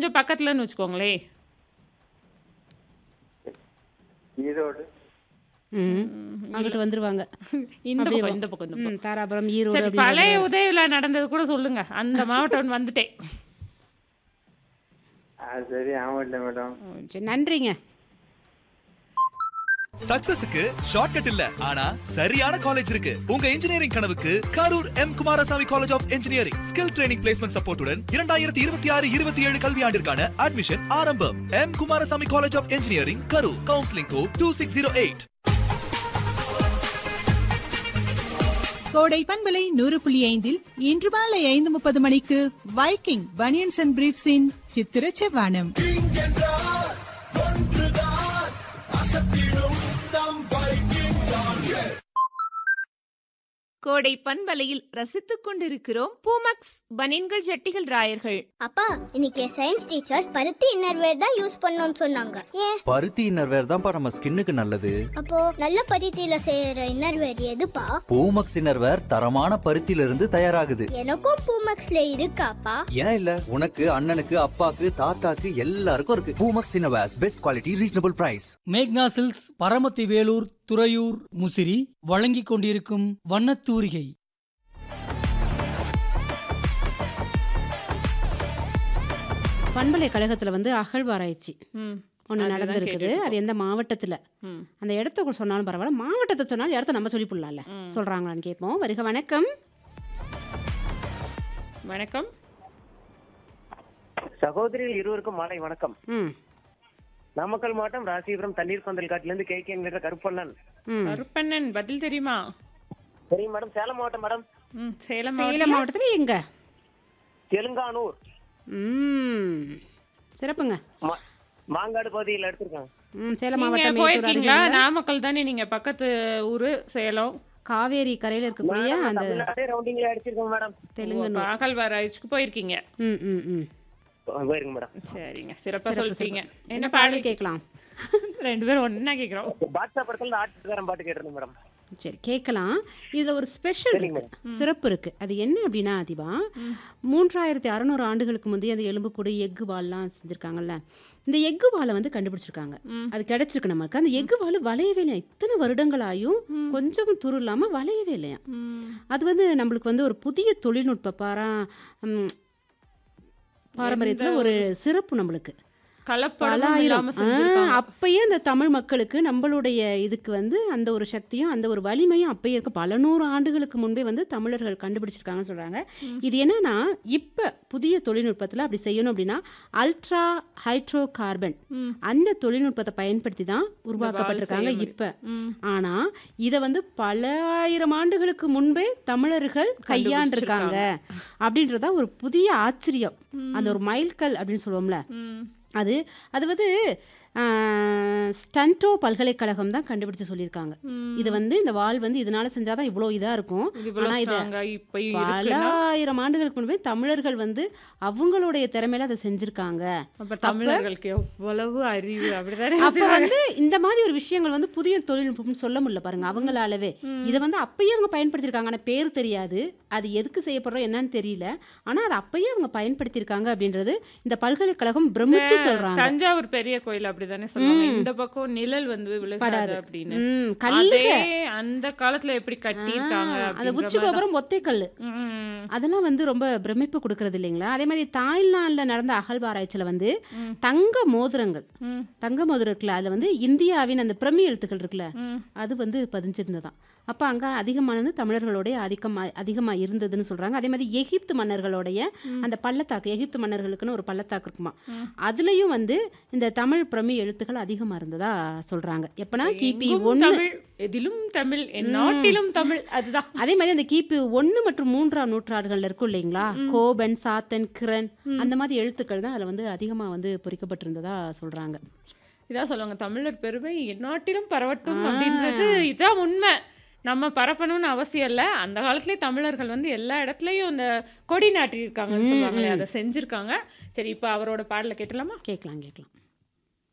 கொஞ்சம் பக்கத்துலன்னு வச்சுக்கோங்களேன் ஈரோடு ம் அங்கிட்டு வந்துருவாங்க இந்த அப்படியே பக்கம் வா. இந்த பக்கம் இந்த பக்கம் ம் தாராபுரம் ஈரோடு சரி அப்படி பழைய உதவியில் நடந்தது கூட சொல்லுங்க அந்த மாவட்டம் வந்துட்டேன் அது சரி ஆமாட்டேன் மேடம் ம், சரி நன்றிங்க சக்சஸுக்கு ஷார்ட்கட் இல்ல ஆனா சரியான காலேஜ் இருக்கு உங்க இன்ஜினியரிங் கனவுக்கு Karur M Kumarasamy college of engineering skill training placement சப்போர்ட்டுடன் இரண்டாயிரத்தி இருபத்தி ஆறு இருபத்தி ஏழு கல்வியாண்டிற்கான அட்மிஷன் ஆரம்பம் M Kumarasamy college of engineering Karur counselling code two six zero eight கோடை பண்பலை நூறு புள்ளி ஐந்தில் இன்று மாலை ஐந்து முப்பது மணிக்கு வைக்கிங் பனியன்ஸ் அண்ட் பிரீப்ஸின் சித்திர செவ்வானம் கோடை பண்பலையில் ரசித்துக் கொண்டிருக்கிறோம் பூமக்ஸ் பனின்கள் ஜட்டிகள் ராயர்கள் அப்பா இன்னைக்கு என் சயின்ஸ் டீச்சர் பருத்தி இன்னர்வேர் தான் யூஸ் பண்ணணும்னு சொன்னாங்க ஏன் பருத்தி இன்னர்வேர் தான்ப்பா நம்ம ஸ்கின்னுக்கு நல்லது அப்போ நல்ல பருத்தியில செய்யற இன்னர்வேர் எதுப்பா பூமக்ஸ் இன்னர்வேர் தரமான பருத்தியில இருந்து தயாராகுது எனக்கும் பூமக்ஸ்ல இருக்காப்பா ஏன் இல்ல உனக்கு அண்ணனுக்கு அப்பாக்கு தாத்தாக்கு எல்லாருக்கும் இருக்கு Poomex innerwears best quality reasonable price Magna silks Paramathi Velur Thuraiyur Musiri வழங்கிக் கொண்டிருக்கும் வண்ணத்தூரிகை பண்பலைக்கழகத்துல வந்து அகழ்வாராய்ச்சி ம் ஒன்று அதுதான் நடந்திருக்குது கேட்டுட்டு அது எந்த மாவட்டத்தில் ம் அந்த இடத்த கூட சொன்னாலும் பரவாயில்ல மாவட்டத்தை சொன்னாலும் இடத்த நம்ம சொல்லி போடலாம்ல ம். சொல்கிறாங்களான்னு கேட்போம் வருக வணக்கம் வணக்கம் சகோதரிகள் இருவருக்கும் மாலை வணக்கம் ம் நாமக்கல் மாவட்டம் ராசிபுரம் தண்ணீர் பந்தல் காட்டுல இருந்து கே கே என்கிற கருப்பண்ணன் ம் கருப்பண்ணன் பதில் தெரியுமா சரிங்க மேடம் சேலம் மாவட்டம் மேடம் ம் சேலம் சேலம் மாவட்டத்தில் எங்க தெலுங்கானூர் ம் சிறப்புங்க மா- மாங்காடு பகுதியில் எடுத்திருக்காங்க ம் சேலம் நீங்க மாவட்டம் மேட்டூர் போயிருக்கீங்களா அருகே நாமக்கல் தானே நீங்க பக்கத்து ஊரு சேலம் காவேரி கரையில் இருக்கக்கூடிய மேடம், அந்த தமிழ்நாடே ரவுண்டிங்ல அடிச்சிருக்கோம் மேடம் தெலுங்கு அகழ்வாராய்ச்சிக்கு போயிருக்கீங்க ம் ம் ம் போயிருங்க மேடம் சரிங்க சிறப்பா சிறப்பு, சொல்லிட்டீங்க சிறப்பு. என்ன என்ன பாடல் பாடல் கேட்கலாம் ரெண்டு பேரும் ஒண்ணா கேக்குறோம் பாட்ஷா படத்துல ஆட்டுக்காரன் பாட்டு கேட்டிருந்தேன் மேடம் சரி கேட்கலாம் இதில் ஒரு ஸ்பெஷல் இருக்கு சிறப்பு இருக்கு அது என்ன அப்படின்னா அதிபா மூன்றாயிரத்தி அறநூறு ஆண்டுகளுக்கு முந்தைய அந்த எலும்புக்கூடு எக்கு வால்லாம் செஞ்சுருக்காங்கல்ல இந்த எக்கு வாலை வந்து கண்டுபிடிச்சிருக்காங்க அது கிடைச்சிருக்கு நமக்கு அந்த எக்கு வால் வளையவே இல்லையா இத்தனை வருடங்களாயும் கொஞ்சம் துரு இல்லாமல் வளையவே இல்லையா அது வந்து நம்மளுக்கு வந்து ஒரு புதிய தொழில்நுட்ப பாரா ம், பாரம்பரியத்தில் ஒரு சிறப்பு நம்மளுக்கு பல கலப்படம் ஆயிரம் இல்லாம செஞ்சிருக்காங்க ஆ, அப்பயே அந்த தமிழ் மக்களுக்கு நம்மளுடைய இதுக்கு வந்து அந்த ஒரு சக்தியும் அந்த ஒரு வலிமையும் அப்பயே இருக்கு பல நூறு ஆண்டுகளுக்கு முன்பே வந்து தமிழர்கள் கண்டுபிடிச்சிருக்காங்கன்னு சொல்றாங்க இது என்னன்னா இப்ப புதிய தொழில்நுட்பத்துல அப்படி செய்யணும் அப்படின்னா அல்ட்ரா ஹைட்ரோ கார்பன் ம். அந்த தொழில்நுட்பத்தை பயன்படுத்தி தான் உருவாக்கப்பட்டிருக்காங்க செய்ய இப்ப ம். ஆனா இதை வந்து பல ஆயிரம் ஆண்டுகளுக்கு முன்பே தமிழர்கள் கையாண்டிருக்காங்க அப்படின்றதா ஒரு புதிய ஆச்சரியம் அந்த ஒரு மைல்கல் அப்படின்னு சொல்லுவோம்ல ம். அது அது வந்து ஆஹ், ஸ்டன்டோ பல்கலைக்கழகம் தான் கண்டுபிடிச்சு சொல்லியிருக்காங்க இது வந்து இந்த வால் வந்து இதனால செஞ்சாதான் இவ்வளோ இதா இருக்கும் இது இவ்வளவு ஆனா இது strong ஆ இப்பயும் பல இருக்குன்னா ஆயிரம் ஆண்டுகளுக்கு முன்பே தமிழர்கள் வந்து அவங்களுடைய திறமையில அதை செஞ்சிருக்காங்க அப்ப தமிழர்களுக்கு எவ்வளவு அறிவு அப்படிதானே அப்ப வந்து இந்த மாதிரி ஒரு விஷயங்கள் வந்து புதிய தொழில்நுட்பம்னு சொல்ல முடியல பாருங்க அவங்களாலவே இதை வந்து அப்பயே அவங்க பயன்படுத்தியிருக்காங்க ஆனா பேர் தெரியாது அது எதுக்கு செய்யப்படுறோம் என்னன்னு தெரியல ஆனா அது அப்பயே அவங்க பயன்படுத்தியிருக்காங்க அப்படின்றது இந்த பல்கலைக்கழகம் பிரமிச்சு சொல்றாங்க தஞ்சாவூர் பெரிய கோயில் அப்படிதானே சொல்லுவாங்க இந்த பக்கம் நிழல் வந்து விழுகாது படாது. அப்படின்னு ம், அதே கல்லுக. அந்த காலத்துல எப்படி கட்டியிருக்காங்க அந்த அப்படின்ற உச்சி மாதிரி கோபுரம் ஒத்தை கல்லு தான். ம். அதெல்லாம் வந்து ரொம்ப பிரமிப்பு கொடுக்கறது இல்லைங்களா அதே மாதிரி தாய்லாந்துல நடந்த அகழ்வாராய்ச்சியில வந்து தங்க மோதிரங்கள் ம். தங்க மோதிரம் இருக்குல்ல அதுல வந்து இந்தியாவின் அந்த பிரமி எழுத்துக்கள் இருக்குல்ல ம். அது வந்து பதிஞ்சிருந்ததாம் அப்ப அங்க அதிகமானது தமிழர்களுடைய அதிகம் அதிகமா இருந்ததுன்னு சொல்றாங்க அதே மாதிரி எகிப்து மன்னர்களுடைய அந்த பள்ளத்தாக்கு எகிப்து மன்னர்களுக்குன்னு ஒரு பள்ளத்தாக்கு இருக்குமா அதுலயும் வந்து இந்த தமிழ் பிரமி எழுத்துக்கள் அதிகமா இருந்ததா சொல்றாங்க எப்பனா கிபி எங்கும் ஒன்னு தமிழ் எதிலும் தமிழ் என் நாட்டிலும் தமிழ் அதுதான் அதே மாதிரி அந்த கிபி ஒன்று மற்றும் மூன்றாம் நூற்றாண்டுகள்ல இருக்கும் இல்லைங்களா கோபன் சாத்தன் கிரண் அந்த மாதிரி எழுத்துக்கள் தான் அதுல வந்து அதிகமா வந்து பொறிக்கப்பட்டிருந்ததா சொல்றாங்க இதான் சொல்லுவாங்க தமிழர் பெருமை எந்நாட்டிலும் பரவட்டும் அப்படின்றது இதான் உண்மை நம்ம பரப்பணும்னு அவசியம் இல்லை அந்த காலத்துலேயே தமிழர்கள் வந்து எல்லா இடத்துலையும் இந்த கொடி நாட்டியிருக்காங்கன்னு சொல்லுவாங்களே அதை செஞ்சுருக்காங்க சரி இப்போ அவரோட பாடலை கேட்டலாமா கேட்கலாம் கேட்கலாம்